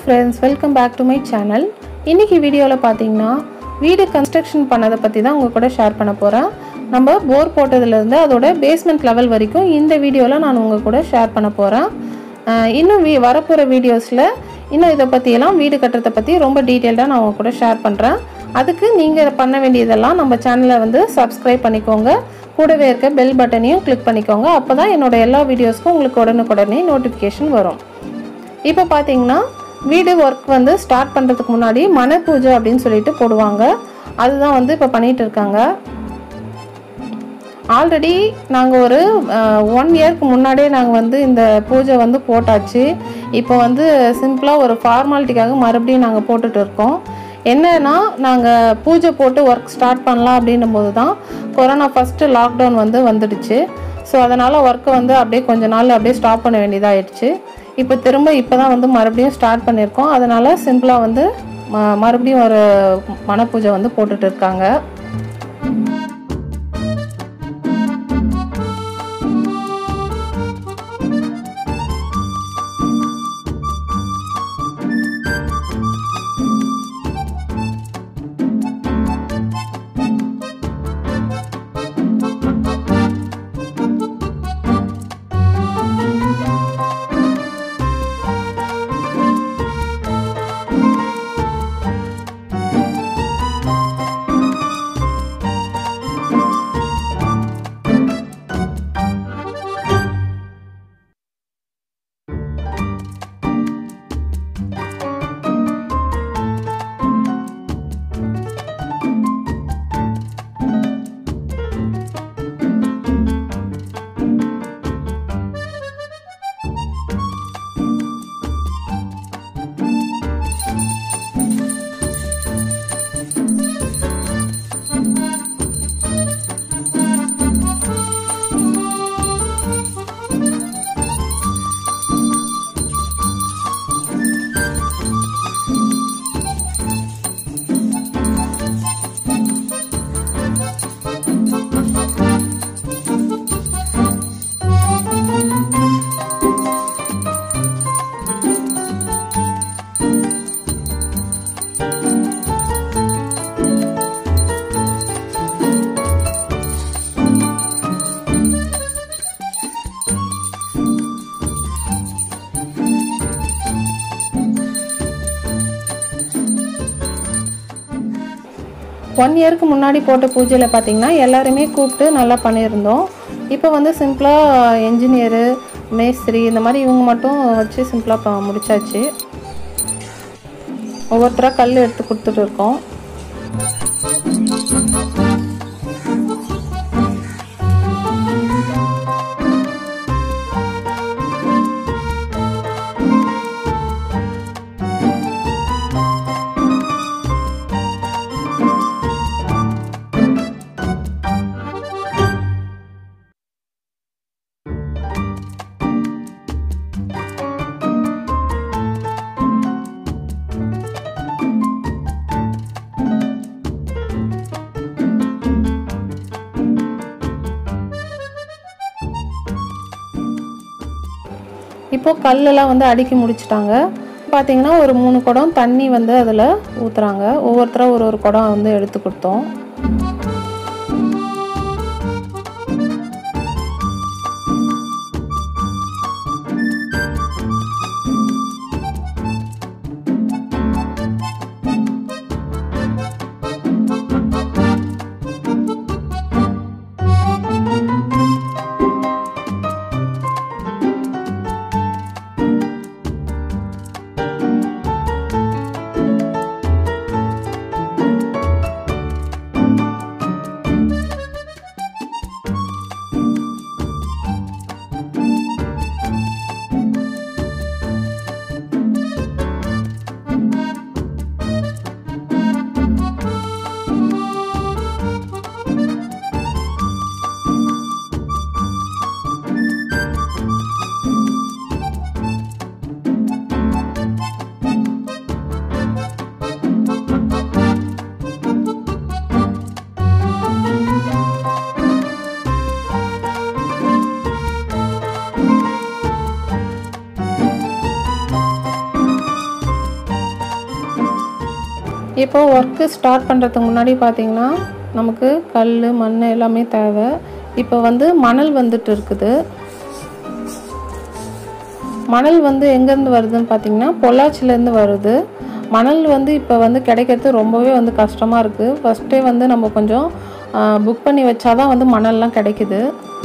friends welcome back to my channel இன்றைக்கி வீடியோவில் பார்த்தீங்கன்னா வீடு கன்ஸ்ட்ரக்ஷன் பண்ணதை பற்றி தான் உங்கள் கூட ஷேர் பண்ண போகிறேன் நம்ம போர் போட்டதுலேருந்து அதோட பேஸ்மெண்ட் லெவல் வரைக்கும் இந்த வீடியோவில் நான் உங்கள் கூட ஷேர் பண்ண போகிறேன் இன்னும் வீ வரப்போகிற வீடியோஸில் இன்னும் இதை பற்றியெல்லாம் வீடு கட்டுறதை பற்றி ரொம்ப டீட்டெயில்டாக நான் உங்கள் கூட ஷேர் பண்ணுறேன் அதுக்கு நீங்கள் பண்ண வேண்டியதெல்லாம் நம்ம சேனலை வந்து சப்ஸ்கிரைப் பண்ணிக்கோங்க கூடவே இருக்க பெல் பட்டனையும் கிளிக் பண்ணிக்கோங்க அப்போ தான் என்னோட எல்லா வீடியோஸ்க்கும் உங்களுக்கு உடனுக்குடனே நோட்டிஃபிகேஷன் வரும் இப்போ பார்த்தீங்கன்னா வீடு ஒர்க் வந்து ஸ்டார்ட் பண்ணுறதுக்கு முன்னாடி மன பூஜை அப்படின்னு சொல்லிட்டு போடுவாங்க அதுதான் வந்து இப்போ பண்ணிகிட்டு இருக்காங்க ஆல்ரெடி நாங்கள் ஒரு ஒன் இயர்க்கு முன்னாடியே நாங்கள் வந்து இந்த பூஜை வந்து போட்டாச்சு இப்போ வந்து சிம்பிளாக ஒரு ஃபார்மாலிட்டிக்காக மறுபடியும் நாங்கள் போட்டுட்டு இருக்கோம் என்னன்னா நாங்கள் பூஜை போட்டு ஒர்க் ஸ்டார்ட் பண்ணலாம் அப்படின்னும் போது தான் கொரோனா ஃபஸ்ட்டு லாக்டவுன் வந்து வந்துடுச்சு ஸோ அதனால் ஒர்க்கை வந்து அப்படியே கொஞ்ச நாள் அப்படியே ஸ்டாப் பண்ண வேண்டியதாகிடுச்சு இப்போ திரும்ப இப்போ தான் வந்து மறுபடியும் ஸ்டார்ட் பண்ணியிருக்கோம் அதனால் சிம்பிளாக வந்து ம மறுபடியும் ஒரு மனப்பூஜை வந்து போட்டுட்டு இருக்காங்க ஒன் இயருக்கு முன்னாடி போட்ட பூஜையில் பார்த்தீங்கன்னா எல்லாருமே கூப்பிட்டு நல்லா பண்ணியிருந்தோம் இப்போ வந்து சிம்பிளாக என்ஜினியரு மேஸ்திரி இந்த மாதிரி இவங்க மட்டும் வச்சு சிம்பிளாக முடிச்சாச்சு ஒவ்வொருத்தராக கல் எடுத்து கொடுத்துட்டு இருக்கோம் இப்போது கல்லெல்லாம் வந்து அடுக்கி முடிச்சிட்டாங்க பார்த்தீங்கன்னா ஒரு மூணு குடம் தண்ணி வந்து அதில் ஊற்றுறாங்க ஒவ்வொருத்தரும் ஒரு ஒரு குடம் வந்து எடுத்து கொடுத்தோம் இப்போ ஒர்க்கு ஸ்டார்ட் பண்ணுறதுக்கு முன்னாடி பார்த்தீங்கன்னா நமக்கு கல் மண் எல்லாமே தேவை இப்போ வந்து மணல் வந்துட்டு இருக்குது மணல் வந்து எங்கேருந்து வருதுன்னு பார்த்தீங்கன்னா பொள்ளாச்சிலேருந்து வருது மணல் வந்து இப்போ வந்து கிடைக்கிறது ரொம்பவே வந்து கஷ்டமாக இருக்குது ஃபஸ்ட்டே வந்து நம்ம கொஞ்சம் புக் பண்ணி வச்சாதான் வந்து மணல்லாம் கிடைக்குது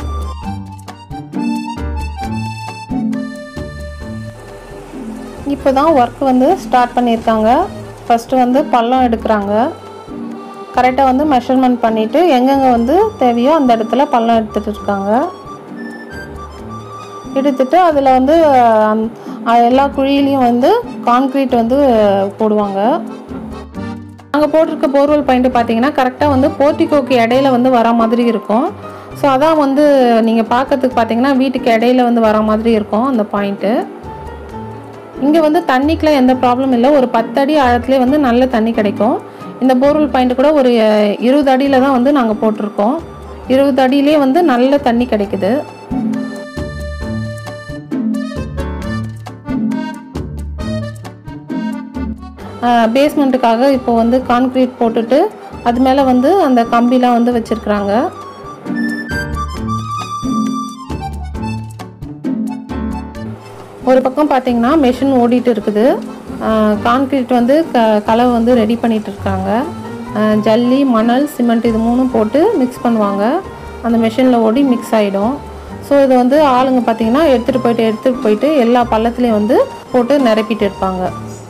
இப்போ தான் ஒர்க் வந்து ஸ்டார்ட் பண்ணியிருக்காங்க ஃபஸ்ட்டு வந்து பள்ளம் எடுக்கிறாங்க கரெக்டாக வந்து மெஷர்மெண்ட் பண்ணிவிட்டு எங்கெங்கே வந்து தேவையோ அந்த இடத்துல பள்ளம் எடுத்துகிட்டு இருக்காங்க எடுத்துட்டு அதில் வந்து அந்- அஹ் எல்லா குழியிலையும் வந்து கான்க்ரீட் வந்து போடுவாங்க நாங்கள் போட்டிருக்க போர்வெல் பாயிண்ட் பார்த்தீங்கன்னா கரெக்டாக வந்து போர்ட்டிகோக்கு இடையில வந்து வர மாதிரி இருக்கும் ஸோ அதான் வந்து நீங்கள் பார்க்கறதுக்கு பார்த்தீங்கன்னா வீட்டுக்கு இடையில வந்து வர மாதிரி இருக்கும் அந்த பாயிண்ட்டு இங்கே வந்து தண்ணிக்கெலாம் எந்த ப்ராப்ளம் இல்லை ஒரு பத்து அடி ஆழத்துலேயே வந்து நல்ல தண்ணி கிடைக்கும் இந்த போர்வெல் பாயிண்ட் கூட ஒரு அஹ், இருபது அடியில் தான் வந்து நாங்கள் போட்டிருக்கோம் இருபது அடியிலே வந்து நல்ல தண்ணி கிடைக்குது பேஸ்மெண்ட்டுக்காக இப்போ வந்து கான்க்ரீட் போட்டுட்டு அது மேலே வந்து அந்த கம்பிலாம் வந்து வச்சுருக்குறாங்க ஒரு பக்கம் பார்த்தீங்கன்னா மெஷின் ஓடிட்டு இருக்குது கான்க்ரீட் வந்து க கலவை வந்து ரெடி பண்ணிட்டு இருக்காங்க அஹ் ஜல்லி மணல் சிமெண்ட் இது மூணும் போட்டு மிக்ஸ் பண்ணுவாங்க அந்த மெஷினில் ஓடி மிக்ஸ் ஆகிடும் ஸோ இதை வந்து ஆளுங்க பார்த்தீங்கன்னா எடுத்துகிட்டு போயிட்டு எடுத்துகிட்டு போயிட்டு எல்லா பள்ளத்துலேயும் வந்து போட்டு நிரப்பிட்டு இருப்பாங்க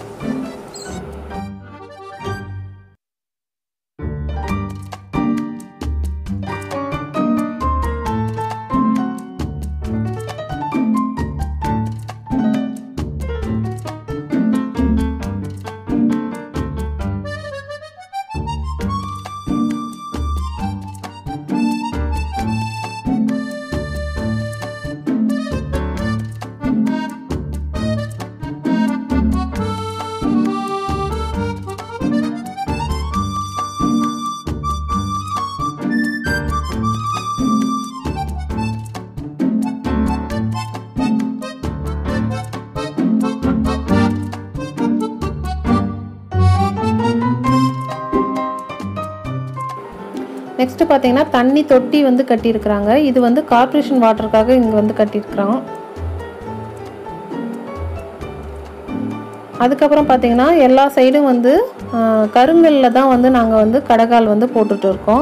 நெக்ஸ்ட் பார்த்தீங்கன்னா தண்ணி தொட்டி வந்து கட்டியிருக்கிறாங்க இது வந்து கார்ப்பரேஷன் வாட்டருக்காக இங்கே வந்து கட்டியிருக்கிறோம் அதுக்கப்புறம் பார்த்தீங்கன்னா எல்லா சைடும் வந்து ஆஹ், கருங்கல்ல தான் வந்து நாங்கள் வந்து கடகால் வந்து போட்டுட்டு இருக்கோம்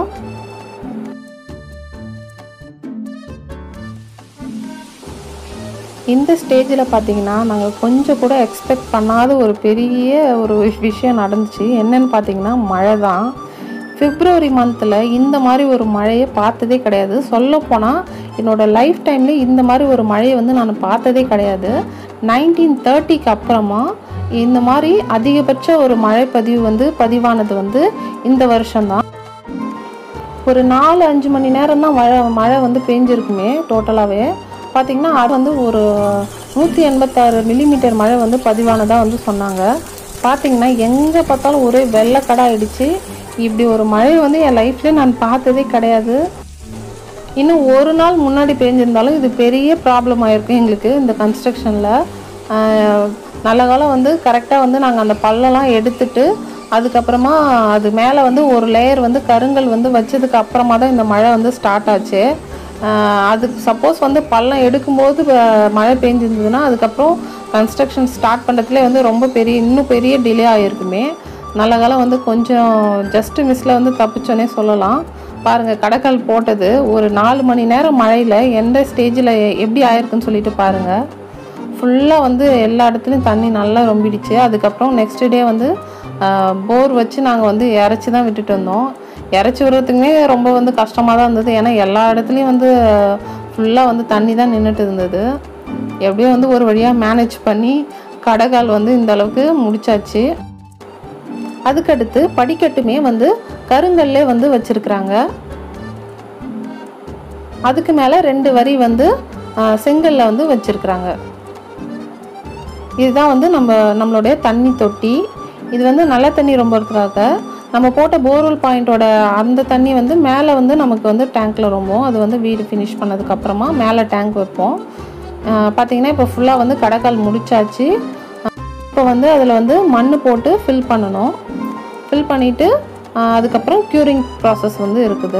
இந்த ஸ்டேஜில் பார்த்தீங்கன்னா நாங்கள் கொஞ்சம் கூட எக்ஸ்பெக்ட் பண்ணாத ஒரு பெரிய ஒரு விஷயம் நடந்துச்சு என்னன்னு பார்த்தீங்கன்னா மழை தான் பிப்ரவரி மந்தில் இந்த மாதிரி ஒரு மழையை பார்த்ததே கிடையாது சொல்லப்போனால் என்னோடய லைஃப் டைமில் இந்த மாதிரி ஒரு மழையை வந்து நான் பார்த்ததே கிடையாது நைன்டீன் தேர்ட்டிக்கு அப்புறமா இந்த மாதிரி அதிகபட்ச ஒரு மழை பதிவு வந்து பதிவானது வந்து இந்த வருஷம்தான் ஒரு நாலு அஞ்சு மணி நேரம் தான் மழை மழை வந்து பெஞ்சிருக்குமே டோட்டலாகவே பார்த்திங்கன்னா அது வந்து ஒரு நூற்றி எண்பத்தாறு மில்லிமீட்டர் மழை வந்து பதிவானதாக வந்து சொன்னாங்க பார்த்திங்கன்னா எங்கே பார்த்தாலும் ஒரே வெள்ளக்கடை ஆயிடுச்சு இப்படி ஒரு மழை வந்து என் லைஃப்லேயே நான் பார்த்ததே கிடையாது இன்னும் ஒரு நாள் முன்னாடி பெஞ்சிருந்தாலும் இது பெரிய ப்ராப்ளம் ஆயிருக்கு எங்களுக்கு இந்த கன்ஸ்ட்ரக்ஷனில் நல்ல காலம் வந்து கரெக்டாக வந்து நாங்கள் அந்த பள்ளம்லாம் எடுத்துட்டு அதுக்கப்புறமா அது மேலே வந்து ஒரு லேயர் வந்து கருங்கல் வந்து வச்சதுக்கு அப்புறமா தான் இந்த மழை வந்து ஸ்டார்ட் ஆச்சு ஆஹ் அதுக்கு சப்போஸ் வந்து பள்ளம் எடுக்கும்போது வ- மழை பெஞ்சிருந்ததுன்னா அதுக்கப்புறம் கன்ஸ்ட்ரக்ஷன் ஸ்டார்ட் பண்ணுறதுலே வந்து ரொம்ப பெரிய இன்னும் பெரிய டிலே ஆகிருக்குமே நல்ல காலம் வந்து கொஞ்சம் ஜஸ்ட் மிஸ்ல வந்து தப்பிச்சோன்னே சொல்லலாம் பாருங்கள் கடற்கல் போட்டது ஒரு நாலு மணி நேரம் மழையில் எந்த ஸ்டேஜில் எப்படி ஆயிருக்குன்னு சொல்லிட்டு பாருங்கள் ஃபுல்லாக வந்து எல்லா இடத்துலையும் தண்ணி நல்லா ரொம்பிடுச்சு அதுக்கப்புறம் நெக்ஸ்ட் டே வந்து போர் வச்சு நாங்கள் வந்து இறச்சி தான் விட்டுட்டு வந்தோம் இறச்சி விடுறதுக்குமே ரொம்ப வந்து கஷ்டமாக தான் இருந்தது ஏன்னா எல்லா இடத்துலையும் வந்து ஃபுல்லாக வந்து தண்ணி தான் நின்றுட்டு இருந்தது எப்படியோ வந்து ஒரு வழியாக மேனேஜ் பண்ணி கடைகால் வந்து இந்த அளவுக்கு முடிச்சாச்சு அதுக்கடுத்து படிக்கட்டுமே வந்து கருங்கல்லே வந்து வச்சிருக்கிறாங்க அதுக்கு மேலே ரெண்டு வரி வந்து ஆஹ், செங்கல்ல வந்து வச்சிருக்கிறாங்க இதுதான் வந்து நம்ம நம்மளுடைய தண்ணி தொட்டி இது வந்து நல்ல தண்ணி ரொம்பறதுக்காக நம்ம போட்ட போர்வெல் பாயிண்டோட அந்த தண்ணி வந்து மேலே வந்து நமக்கு வந்து டேங்க்கில் ரொம்பவும் அது வந்து வீடு ஃபினிஷ் பண்ணதுக்கப்புறமா மேலே டேங்க் வைப்போம் ஆஹ், பார்த்தீங்கன்னா இப்போ ஃபுல்லாக வந்து கடைக்கால் முடிச்சாச்சு இப்போ வந்து அதில் வந்து மண் போட்டு ஃபில் பண்ணணும் ஃபில் பண்ணிவிட்டு அதுக்கப்புறம் க்யூரிங் ப்ராசஸ் வந்து இருக்குது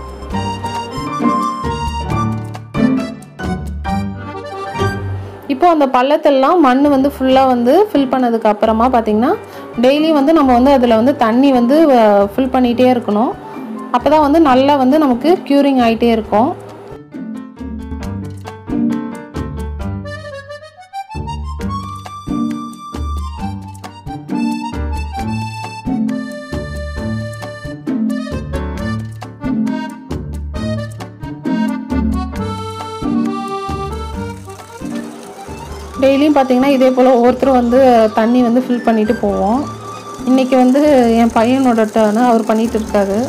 இப்போ அந்த பள்ளத்தெல்லாம் மண் வந்து ஃபுல்லாக வந்து ஃபில் பண்ணதுக்கு அப்புறமா பார்த்திங்கன்னா டெய்லி வந்து நம்ம வந்து அதில் வந்து தண்ணி வந்து ஃபில் பண்ணிகிட்டே இருக்கணும் அப்போ தான் வந்து நல்லா வந்து நமக்கு க்யூரிங் ஆகிட்டே இருக்கும் டெய்லியும் பார்த்தீங்கன்னா இதே போல் ஒவ்வொருத்தரும் வந்து தண்ணி வந்து ஃபில் பண்ணிட்டு போவோம் இன்றைக்கி வந்து என் பையனோட டர்னு அவர் பண்ணிகிட்டு இருக்காரு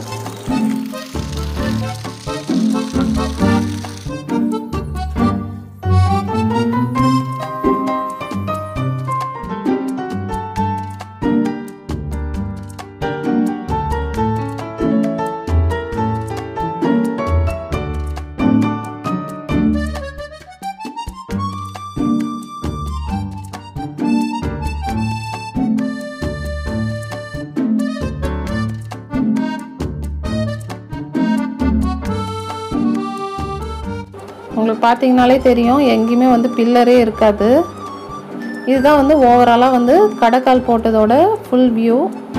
உங்களுக்கு பார்த்தீங்கனாலே தெரியும் எங்கேயுமே வந்து பில்லரே இருக்காது இதுதான் வந்து ஓவராலாக வந்து கடைக்கால் போட்டதோட ஃபுல் வியூ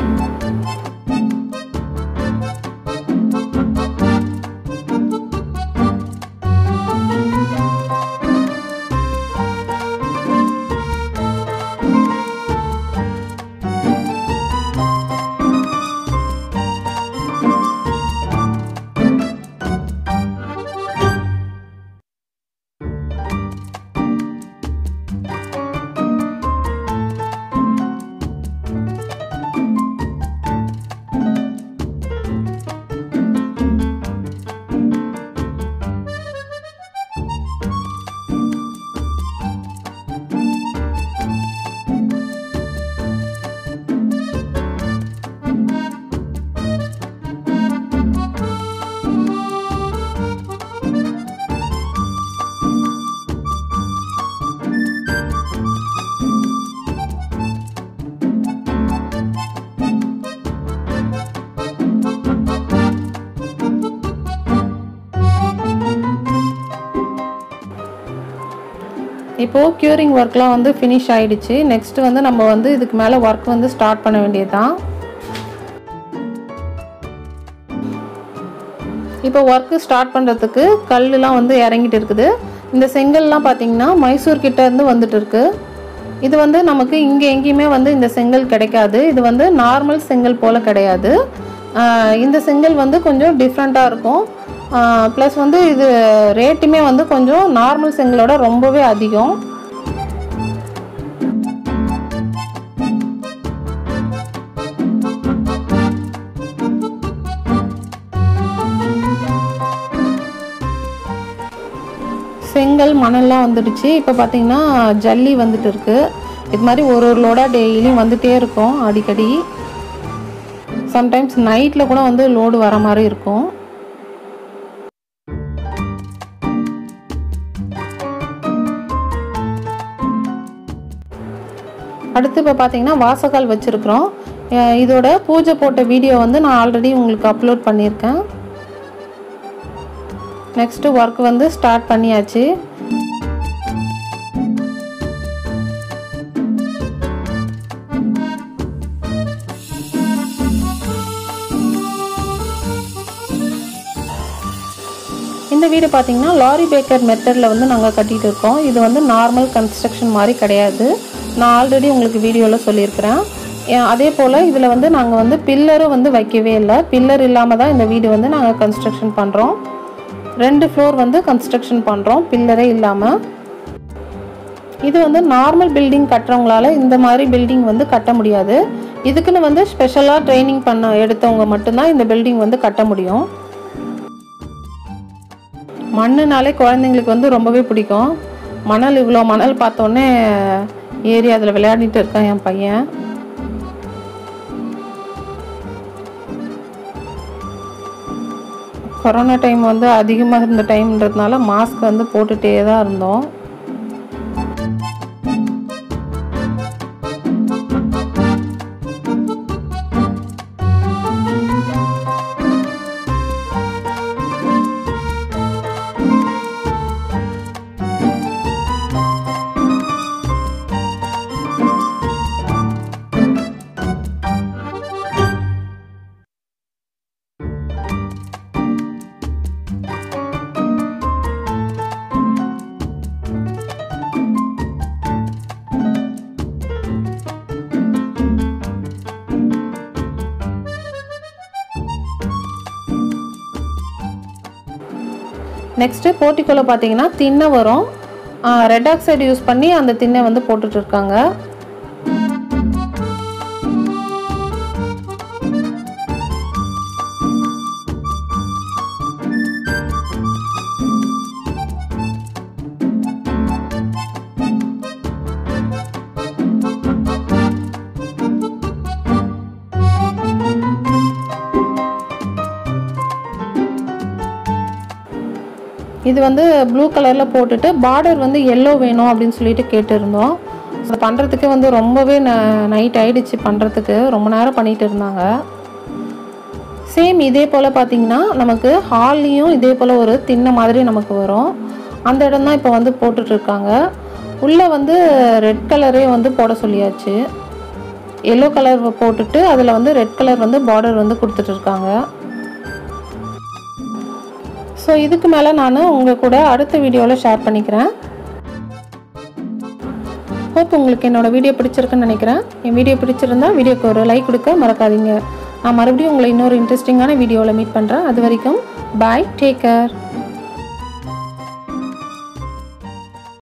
இப்போது க்யூரிங் ஒர்க்லாம் வந்து ஃபினிஷ் ஆயிடுச்சு நெக்ஸ்ட்டு வந்து நம்ம வந்து இதுக்கு மேலே ஒர்க் வந்து ஸ்டார்ட் பண்ண வேண்டியதுதான் இப்போ ஒர்க்கு ஸ்டார்ட் பண்ணுறதுக்கு கல்லுலாம் வந்து இறங்கிட்டு இருக்குது இந்த செங்கல்லாம் பார்த்தீங்கன்னா மைசூர் கிட்ட இருந்து வந்துட்டு இருக்கு இது வந்து நமக்கு இங்கே எங்கேயுமே வந்து இந்த செங்கல் கிடைக்காது இது வந்து நார்மல் செங்கல் போல் கிடையாது ஆஹ் இந்த செங்கல் வந்து கொஞ்சம் டிஃப்ரெண்ட்டாக இருக்கும் ப்ளஸ் வந்து இது ரேட்டுமே வந்து கொஞ்சம் நார்மல் செங்கலோட ரொம்பவே அதிகம் செங்கல் மணல்லாம் வந்துடுச்சு இப்போ பார்த்தீங்கன்னா ஜல்லி வந்துட்டு இருக்கு இது மாதிரி ஒரு ஒரு லோடாக டெய்லியும் வந்துட்டே இருக்கும் அடிக்கடி சம்டைம்ஸ் நைட்டில் கூட வந்து லோடு வர மாதிரி இருக்கும் அடுத்து இப்போ பார்த்தீங்கன்னா வாசக்கால் வச்சுருக்குறோம் இதோட பூஜை போட்ட வீடியோ வந்து நான் ஆல்ரெடி உங்களுக்கு அப்லோட் பண்ணியிருக்கேன் நெக்ஸ்ட்டு ஒர்க் வந்து ஸ்டார்ட் பண்ணியாச்சு இந்த வீடு பார்த்தீங்கன்னா லாரி பேக்கர் மெத்தடில் வந்து நாங்கள் கட்டிகிட்டு இருக்கோம் இது வந்து நார்மல் கன்ஸ்ட்ரக்ஷன் மாதிரி கிடையாது நான் ஆல்ரெடி உங்களுக்கு வீடியோவில் சொல்லியிருக்கிறேன் ஏ- அதே போல் இதில் வந்து நாங்கள் வந்து பில்லரும் வந்து வைக்கவே இல்லை பில்லர் இல்லாமல் தான் இந்த வீடு வந்து நாங்கள் கன்ஸ்ட்ரக்ஷன் பண்ணுறோம் ரெண்டு ஃப்ளோர் வந்து கன்ஸ்ட்ரக்ஷன் பண்ணுறோம் பில்லரே இல்லாமல் இது வந்து நார்மல் பில்டிங் கட்டுறவங்களால இந்த மாதிரி பில்டிங் வந்து கட்ட முடியாது இதுக்குன்னு வந்து ஸ்பெஷலாக ட்ரைனிங் பண்ண எடுத்தவங்க மட்டும்தான் இந்த பில்டிங் வந்து கட்ட முடியும் மண்ணுனாலே குழந்தைங்களுக்கு வந்து ரொம்பவே பிடிக்கும் மணல் இவ்வளோ மணல் பார்த்தோன்னே ஏறி அதில் விளையாடிட்டு இருக்கான் என் பையன் கொரோனா டைம் வந்து அதிகமாக இருந்த டைம்ன்றதுனால மாஸ்க் வந்து போட்டுகிட்டே தான் இருந்தோம் நெக்ஸ்ட்டு போர்ட்டிக்கோவில் பார்த்தீங்கன்னா திண்ணை வரும் ரெட் ஆக்சைடு யூஸ் பண்ணி அந்த திண்ணை வந்து போட்டுட்டு இருக்காங்க இது வந்து ப்ளூ கலரில் போட்டுட்டு பார்டர் வந்து எல்லோ வேணும் அப்படின்னு சொல்லிட்டு கேட்டிருந்தோம் அதை பண்ணுறதுக்கு வந்து ரொம்பவே நைட் ஆயிடுச்சு பண்ணுறதுக்கு ரொம்ப நேரம் பண்ணிட்டு இருந்தாங்க சேம் இதே போல் பார்த்தீங்கன்னா நமக்கு ஹால்லையும் இதே போல் ஒரு திண்ணை மாதிரி நமக்கு வரும் அந்த இடம் தான் இப்போ வந்து போட்டுட்ருக்காங்க உள்ளே வந்து ரெட் கலரே வந்து போட சொல்லியாச்சு எல்லோ கலர் போட்டுட்டு அதில் வந்து ரெட் கலர் வந்து பார்டர் வந்து கொடுத்துட்ருக்காங்க ஸோ இதுக்கு மேலே நான் உங்கள் கூட அடுத்த வீடியோவில் ஷேர் பண்ணிக்கிறேன் ஹோப் உங்களுக்கு என்னோடய வீடியோ பிடிச்சிருக்குன்னு நினைக்கிறேன் என் வீடியோ பிடிச்சிருந்தா வீடியோக்கு ஒரு லைக் கொடுக்க மறக்காதீங்க நான் மறுபடியும் உங்களை இன்னொரு இன்ட்ரெஸ்டிங்கான வீடியோவில் மீட் பண்ணுறேன் அது வரைக்கும் பாய் டேக் கேர்